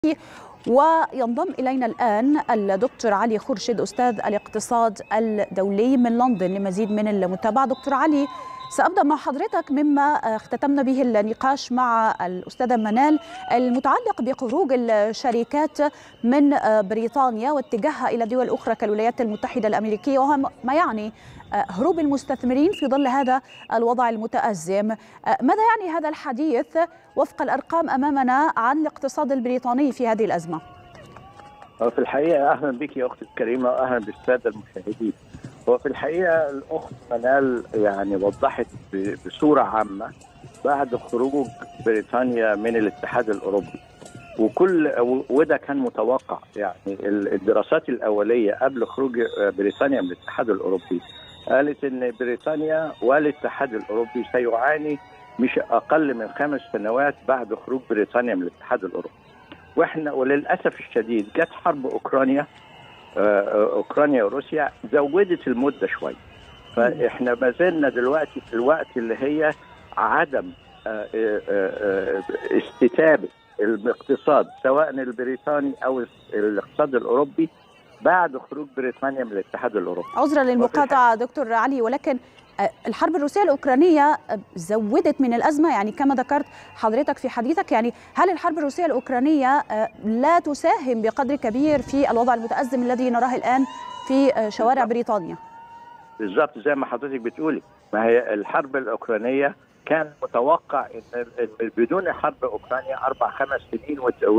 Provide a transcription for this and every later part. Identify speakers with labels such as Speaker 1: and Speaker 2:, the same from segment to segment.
Speaker 1: وينضم إلينا الآن الدكتور علي خورشيد أستاذ الاقتصاد الدولي من لندن لمزيد من المتابعة دكتور علي سأبدأ مع حضرتك مما اختتمنا به النقاش مع الأستاذة منال المتعلق بخروج الشركات من بريطانيا واتجاهها إلى دول أخرى كالولايات المتحدة الأمريكية وهو ما يعني هروب المستثمرين في ظل هذا الوضع المتأزم ماذا يعني هذا الحديث وفق الأرقام أمامنا عن الاقتصاد البريطاني في هذه الأزمة
Speaker 2: في الحقيقة أهلا بك يا أختي الكريمة وأهلا بالسادة المشاهدين هو في الحقيقة الأخت منال يعني وضحت بصورة عامة بعد خروج بريطانيا من الاتحاد الأوروبي وكل وده كان متوقع يعني الدراسات الأولية قبل خروج بريطانيا من الاتحاد الأوروبي قالت ان بريطانيا والاتحاد الاوروبي سيعاني مش اقل من خمس سنوات بعد خروج بريطانيا من الاتحاد الاوروبي. واحنا وللاسف الشديد جت حرب اوكرانيا اوكرانيا وروسيا زودت المده شويه. فاحنا ما زلنا دلوقتي في الوقت اللي هي عدم استتابه الاقتصاد سواء البريطاني او الاقتصاد الاوروبي بعد خروج بريطانيا من الاتحاد الاوروبي
Speaker 1: عذرا للمقاطعه دكتور علي ولكن الحرب الروسيه الاوكرانيه زودت من الازمه يعني كما ذكرت حضرتك في حديثك يعني هل الحرب الروسيه الاوكرانيه لا تساهم بقدر كبير في الوضع المتازم الذي نراه الان في شوارع بريطانيا
Speaker 2: بالضبط زي ما حضرتك بتقولي ما هي الحرب الاوكرانيه كان متوقع ان بدون حرب اوكرانيا اربع خمس سنين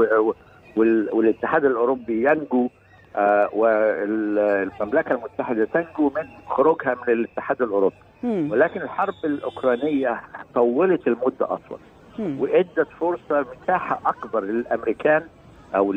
Speaker 2: والاتحاد الاوروبي ينجو آه والمملكه المتحده تنجو من خروجها من الاتحاد الاوروبي مم. ولكن الحرب الاوكرانيه طولت المده اطول مم. وادت فرصه مساحه اكبر للامريكان او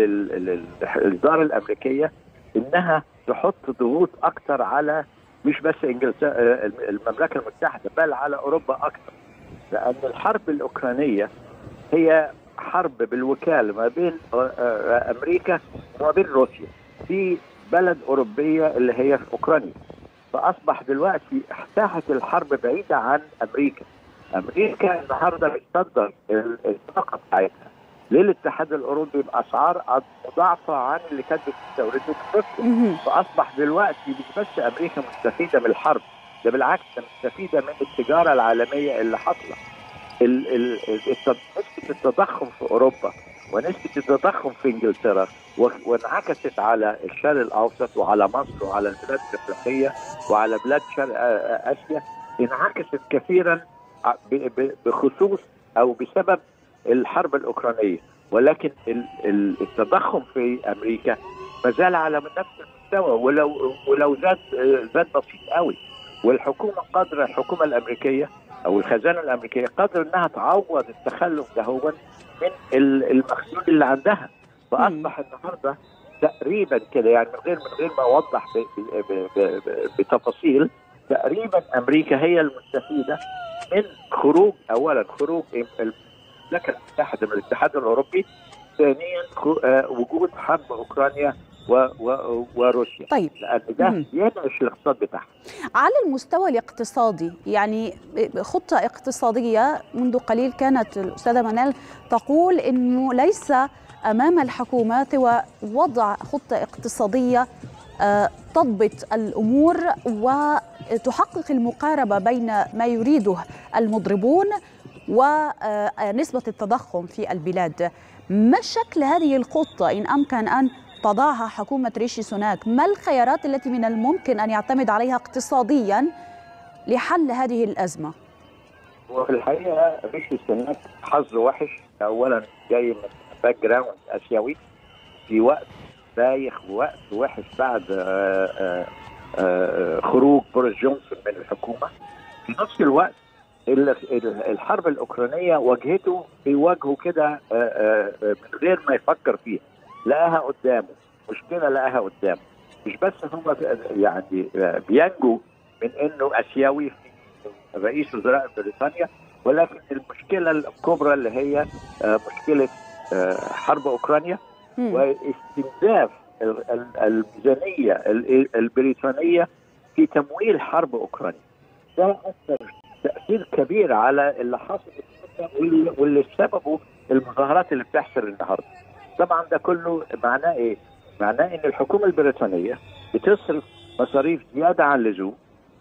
Speaker 2: للاداره الامريكيه انها تحط ضغوط اكثر على مش بس انجلترا المملكه المتحده بل على اوروبا اكثر لان الحرب الاوكرانيه هي حرب بالوكاله ما بين امريكا وما بين روسيا في بلد اوروبيه اللي هي في اوكرانيا فاصبح دلوقتي ساحه الحرب بعيده عن امريكا امريكا النهارده بتصدر الطاقه بتاعتها للاتحاد الاوروبي باسعار مضاعفه عن اللي كانت بتستورده من روسيا فاصبح دلوقتي مش بس امريكا مستفيده من الحرب ده بالعكس مستفيده من التجاره العالميه اللي حاصله نسبة التضخم في أوروبا ونسبة التضخم في إنجلترا وانعكست على الشرق الأوسط وعلى مصر وعلى البلاد الأفريقية وعلى بلاد شرق آسيا انعكست كثيرا بخصوص أو بسبب الحرب الأوكرانية ولكن التضخم في أمريكا ما زال على نفس المستوى ولو ولو زاد زاد بسيط قوي والحكومة قادرة الحكومة الأمريكية او الخزانه الامريكيه قادره انها تعوض التخلف ده هو من المخزون اللي عندها فاصبح النهارده تقريبا كده يعني من غير من غير ما اوضح بتفاصيل تقريبا امريكا هي المستفيده من خروج اولا خروج المملكه المتحده من الاتحاد الاوروبي ثانيا وجود حرب اوكرانيا و و وروسيا
Speaker 1: طيب
Speaker 2: لان ده ينعش الاقتصاد بتاعها
Speaker 1: على المستوى الاقتصادي يعني خطه اقتصاديه منذ قليل كانت الاستاذه منال تقول انه ليس امام الحكومه سوى وضع خطه اقتصاديه تضبط الامور وتحقق المقاربه بين ما يريده المضربون ونسبه التضخم في البلاد ما شكل هذه الخطه ان امكن ان تضعها حكومة ريشي سوناك ما الخيارات التي من الممكن أن يعتمد عليها اقتصاديا لحل هذه الأزمة
Speaker 2: وفي الحقيقة ريشي سوناك حظ وحش أولا جاي من باك جراوند آسيوي في وقت بايخ ووقت وحش بعد آآ آآ خروج بوريس جونسون من الحكومة في نفس الوقت الحرب الأوكرانية واجهته في وجهه كده من غير ما يفكر فيها لقاها قدامه مشكله لقاها قدامه مش بس هو يعني بينجو من انه اسيوي في رئيس وزراء بريطانيا ولكن المشكله الكبرى اللي هي مشكله حرب اوكرانيا واستنزاف الميزانيه البريطانيه في تمويل حرب اوكرانيا ده اثر تاثير كبير على اللي حصل واللي سببه المظاهرات اللي بتحصل النهارده طبعا ده كله معناه ايه؟ معناه ان الحكومه البريطانيه بتصرف مصاريف زياده عن اللزوم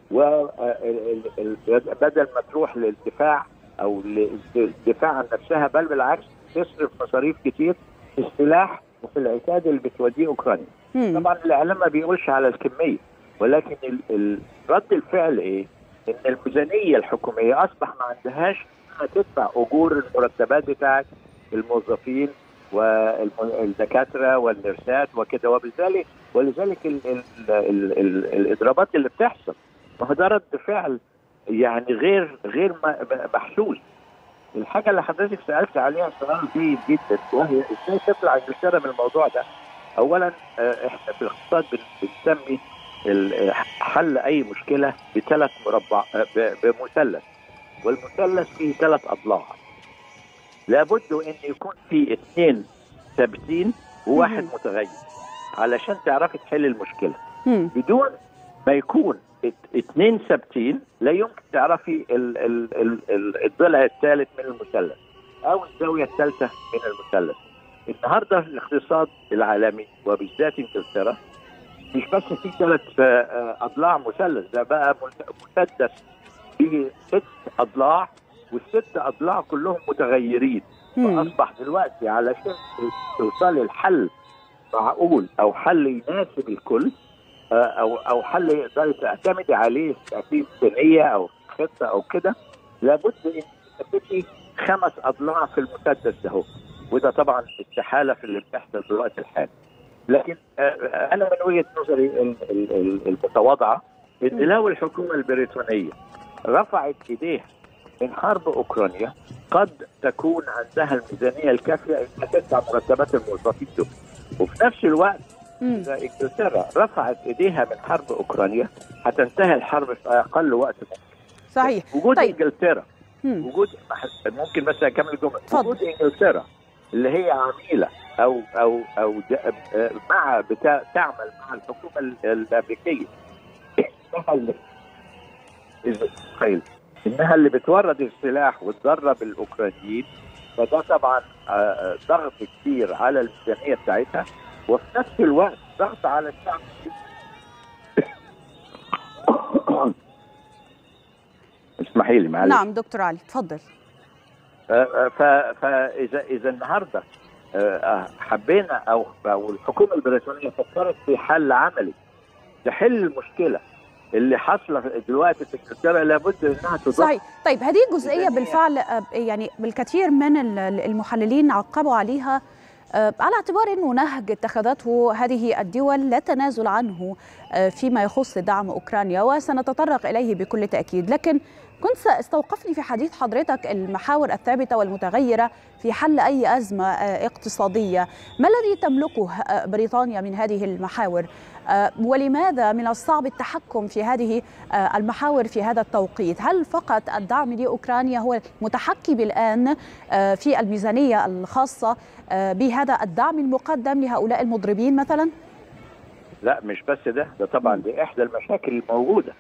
Speaker 2: وبدل ما تروح للدفاع او للدفاع عن نفسها بل بالعكس تصرف مصاريف كتير في السلاح وفي العتاد اللي بتوديه اوكرانيا.
Speaker 1: مم.
Speaker 2: طبعا الاعلام ما بيقولش على الكميه ولكن ال- ال- رد الفعل ايه؟ ان الميزانيه الحكوميه اصبح ما عندهاش انها تدفع اجور المرتبات بتاعت الموظفين والدكاتره والنرسات وكده وبالتالي ولذلك ال ال ال ال الاضرابات اللي بتحصل ما هو ده رد فعل يعني غير غير م- محسوس الحاجه اللي حضرتك سالت عليها سؤال جيد جدا وهي ازاي تطلع انجلترا من الموضوع ده؟ اولا آه، احنا في الاقتصاد بن- بنسمي ال- حل اي مشكله بثلاث مربع آه، ب- بمثلث والمثلث فيه ثلاث اضلاع لابد ان يكون في اثنين ثابتين وواحد
Speaker 1: مهم.
Speaker 2: متغير علشان تعرفي تحل المشكله
Speaker 1: مم.
Speaker 2: بدون ما يكون ات- اثنين ثابتين لا يمكن تعرفي ال- ال- ال- ال- الضلع الثالث من المثلث او الزاويه الثالثه من المثلث النهارده الاقتصاد العالمي وبالذات انجلترا مش بس في ثلاث آه، اضلاع مثلث ده بقى مسدس فيه ست اضلاع والست اضلاع كلهم متغيرين
Speaker 1: مم.
Speaker 2: فاصبح دلوقتي علشان توصلي لحل معقول او حل يناسب الكل آه، او او حل يقدر تعتمدي عليه في ميزانيه او خطه او كده لابد ان تثبتي خمس اضلاع في المسدس ده هو. وده طبعا استحاله في اللي بيحصل في الوقت الحالي لكن آه، آه، انا من وجهه نظري ال- ال- ال- المتواضعه ان
Speaker 1: م.
Speaker 2: لو الحكومه البريطانيه رفعت ايديها من حرب اوكرانيا قد تكون عندها الميزانيه الكافيه انها تدفع مرتبات الموظفين دول وفي نفس الوقت
Speaker 1: مم.
Speaker 2: اذا انجلترا رفعت ايديها من حرب اوكرانيا هتنتهي الحرب في اقل وقت ممكن
Speaker 1: صحيح
Speaker 2: وجود
Speaker 1: طيب.
Speaker 2: طيب. انجلترا
Speaker 1: مم.
Speaker 2: وجود ممكن بس اكمل الجمله
Speaker 1: اتفضل.
Speaker 2: وجود انجلترا اللي هي عميله او او او د- آه، مع بتا تعمل مع الحكومه ال- الامريكيه انها اللي إذا تخيل انها اللي بتورد السلاح وتدرب الاوكرانيين فده طبعا آه، آه، ضغط كتير على الميزانيه بتاعتها وفي نفس الوقت ضغط على الشعب اسمحي لي معلش
Speaker 1: نعم دكتور علي تفضل
Speaker 2: ف- فاذا اذا النهارده آه، حبينا او او الحكومه البريطانيه فكرت في حل عملي تحل المشكله اللي حاصله دلوقتي في انجلترا لابد انها تضاف
Speaker 1: صحيح طيب هذه الجزئية
Speaker 2: ميزانية.
Speaker 1: بالفعل آه، يعني بالكثير من ال- المحللين عقبوا عليها آه، على اعتبار أنه نهج اتخذته هذه الدول لا تنازل عنه آه، فيما يخص دعم أوكرانيا وسنتطرق إليه بكل تأكيد لكن كنت سأستوقفني في حديث حضرتك المحاور الثابتة والمتغيرة في حل أي أزمة آه، اقتصادية ما الذي تملكه آه، بريطانيا من هذه المحاور آه، ولماذا من الصعب التحكم في هذه آه، المحاور في هذا التوقيت هل فقط الدعم لأوكرانيا هو متحكم الآن آه، في الميزانية الخاصة آه، بهذا الدعم المقدم لهؤلاء المضربين مثلا؟
Speaker 2: لا مش بس ده ده طبعا دي احدى المشاكل الموجوده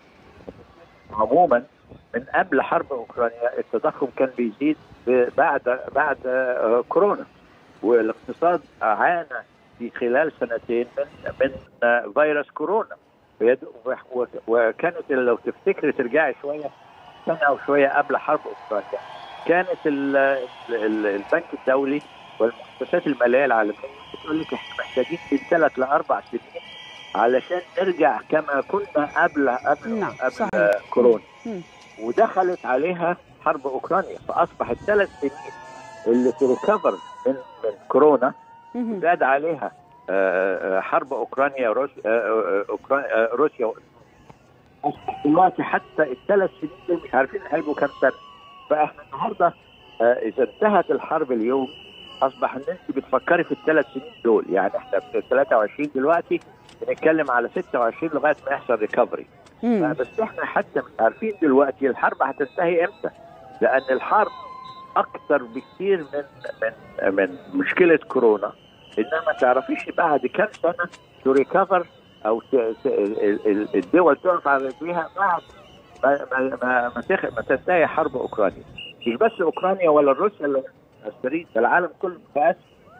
Speaker 2: عموما من قبل حرب اوكرانيا التضخم كان بيزيد ب- بعد بعد آه، كورونا والاقتصاد عانى في خلال سنتين من من آه، فيروس كورونا ويد- و- وكانت لو تفتكري ترجعي شويه سنه او شويه قبل حرب اوكرانيا كانت ال- ال- البنك الدولي والمؤسسات الماليه العالميه بتقول لك احنا محتاجين من ثلاث لاربع سنين علشان نرجع كما كنا قبل قبل
Speaker 1: نعم،
Speaker 2: قبل
Speaker 1: صحيح.
Speaker 2: آه، كورونا
Speaker 1: مم.
Speaker 2: ودخلت عليها حرب اوكرانيا فاصبحت ثلاث سنين اللي تريكفر من من كورونا
Speaker 1: مهم.
Speaker 2: زاد عليها آه، آه، حرب اوكرانيا وروسيا آه، آه، أوكرا- آه، روسيا اصبح دلوقتي حتى الثلاث سنين دول مش عارفين هيبقوا كام سنه فاحنا النهارده آه، اذا انتهت الحرب اليوم اصبح ان انت بتفكري في الثلاث سنين دول يعني احنا في 23 دلوقتي بنتكلم على 26 لغايه ما يحصل ريكفري
Speaker 1: مم.
Speaker 2: بس احنا حتى مش عارفين دلوقتي الحرب هتنتهي امتى لان الحرب اكثر بكثير من من من مشكله كورونا انما ما تعرفيش بعد كم سنه تريكفر او ت- ت- ال- ال- الدول تقف على رجليها بعد ما ما ما, ما, تخ- ما تنتهي حرب اوكرانيا مش بس اوكرانيا ولا روسيا اللي مؤثرين ده العالم كله متاثر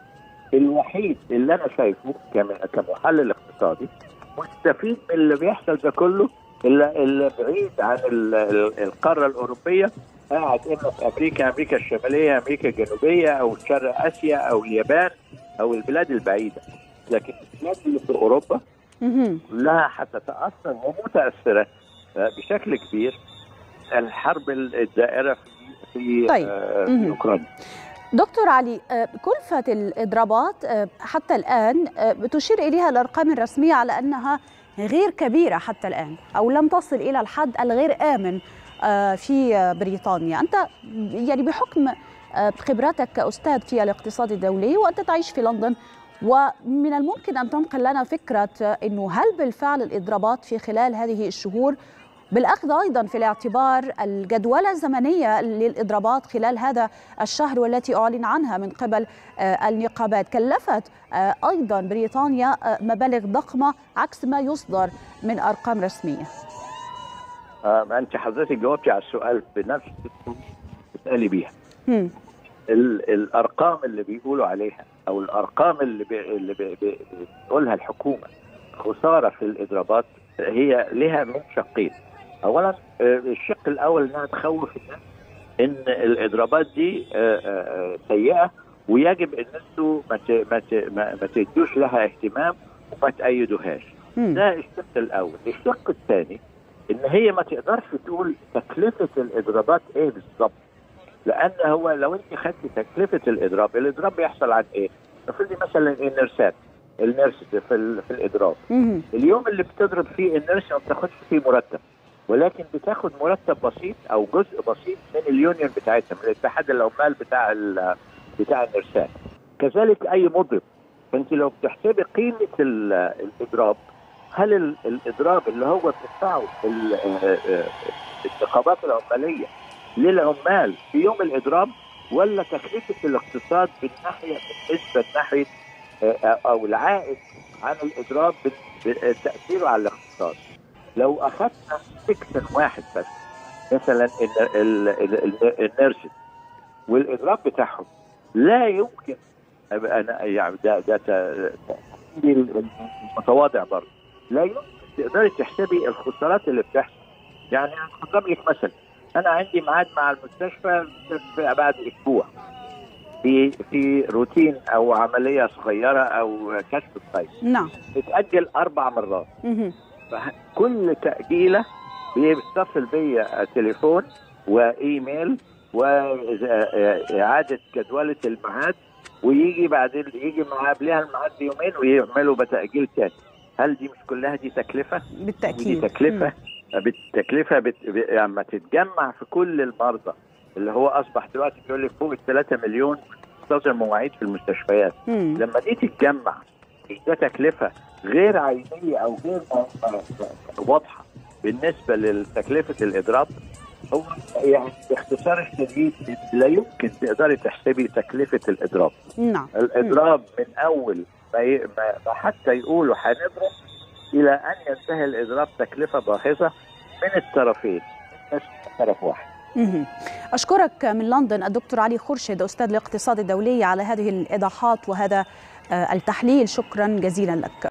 Speaker 2: الوحيد اللي انا شايفه كمحلل اقتصادي مستفيد من اللي بيحصل ده كله اللي, اللي بعيد عن القاره الاوروبيه قاعد اما في امريكا امريكا الشماليه امريكا الجنوبيه او شرق اسيا او اليابان او البلاد البعيده لكن البلاد اللي في اوروبا كلها حتتاثر ومتاثره بشكل كبير الحرب الدائره في في,
Speaker 1: طيب.
Speaker 2: في اوكرانيا
Speaker 1: دكتور علي كلفة الإضرابات حتى الآن بتشير إليها الأرقام الرسمية على أنها غير كبيرة حتى الآن أو لم تصل إلى الحد الغير آمن في بريطانيا أنت يعني بحكم خبراتك كأستاذ في الاقتصاد الدولي وأنت تعيش في لندن ومن الممكن أن تنقل لنا فكرة أنه هل بالفعل الإضرابات في خلال هذه الشهور بالأخذ أيضا في الاعتبار الجدولة الزمنية للإضرابات خلال هذا الشهر والتي أعلن عنها من قبل النقابات كلفت أيضا بريطانيا مبالغ ضخمة عكس ما يصدر من أرقام رسمية
Speaker 2: آه أنت حضرتك جاوبتي على السؤال بنفس بتسألي بيها الأرقام اللي بيقولوا عليها أو الأرقام اللي بي اللي بي بتقولها الحكومة خسارة في الإضرابات هي لها من شقين اولا الشق الاول انها تخوف الناس ان الاضرابات دي سيئه ويجب ان انتوا ما ما ما تدوش لها اهتمام وما تأيدوهاش ده الشق الاول الشق الثاني ان هي ما تقدرش تقول تكلفه الاضرابات ايه بالظبط لان هو لو انت خدت تكلفه الاضراب الاضراب بيحصل عن ايه؟ افرضي مثلا النرسات النيرس في, في الاضراب اليوم اللي بتضرب فيه النيرس ما بتاخدش فيه مرتب ولكن بتاخد مرتب بسيط او جزء بسيط من اليونيون بتاعتها من الاتحاد العمال بتاع بتاع النرسات كذلك اي مضرب فانت لو بتحسبي قيمه الاضراب هل الاضراب اللي هو بتدفعه النقابات العماليه للعمال في يوم الاضراب ولا تكلفه الاقتصاد من ناحيه بالنسبه لناحيه او العائد عن الاضراب تاثيره على الاقتصاد لو اخذنا سكشن واحد بس مثلا النيرسز والاضراب بتاعهم لا يمكن انا يعني ده ده متواضع برضه لا يمكن تقدري تحسبي الخسارات اللي بتحصل يعني هضرب لك مثلا انا عندي ميعاد مع المستشفى بعد اسبوع في في روتين او عمليه صغيره او كشف الطيب
Speaker 1: نعم
Speaker 2: تتاجل اربع مرات كل تاجيله بيتصل بيا تليفون وايميل واعاده جدوله الميعاد ويجي بعدين يجي معاه قبلها الميعاد بيومين ويعملوا بتاجيل تاني هل دي مش كلها دي تكلفه؟
Speaker 1: بالتاكيد
Speaker 2: دي تكلفه بالتكلفه بت... لما تتجمع في كل المرضى اللي هو اصبح دلوقتي بيقول لك فوق ال 3 مليون منتظر مواعيد في المستشفيات
Speaker 1: مم.
Speaker 2: لما دي تتجمع مش ده تكلفه غير عينيه او غير واضحه بالنسبه لتكلفه الاضراب هو يعني باختصار الشديد لا يمكن تقدري تحسبي تكلفه الاضراب
Speaker 1: نعم
Speaker 2: الاضراب من اول ما, ي... ما حتى يقولوا هنضرب الى ان ينتهي الاضراب تكلفه باهظه من الطرفين مش طرف واحد
Speaker 1: أشكرك من لندن الدكتور علي خورشيد أستاذ الاقتصاد الدولي على هذه الإيضاحات وهذا التحليل شكرا جزيلا لك